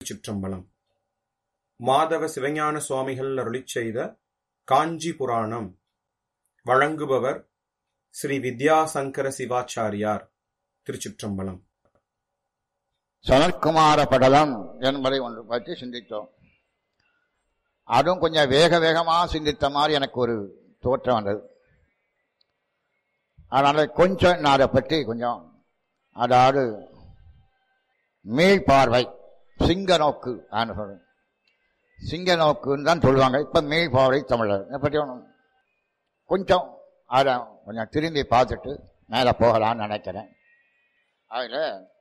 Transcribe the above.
திருச்சிற்றம்பலம் மாதவ சிவஞான சுவாமிகள் அருளிச் செய்த காஞ்சி புராணம் வழங்குபவர் ஸ்ரீ வித்யாசங்கர சிவாச்சாரியார் திருச்சிற்றம்பலம் சனற்குமார படலம் என்பதை ஒன்று பற்றி சிந்தித்தோம் அதுவும் கொஞ்சம் வேக வேகமாக சிந்தித்த மாதிரி எனக்கு ஒரு தோற்றம் வந்தது அதனால கொஞ்சம் நான் அதை பற்றி கொஞ்சம் அதாவது மீள் பார்வை சிங்க நோக்கு சொல்றேன் சிங்க நோக்குன்னு தான் சொல்லுவாங்க இப்ப மீள் பார்வை தமிழர் இதை பற்றி ஒன்று கொஞ்சம் அதை கொஞ்சம் திரும்பி பார்த்துட்டு மேலே போகலான்னு நினைக்கிறேன் அதில்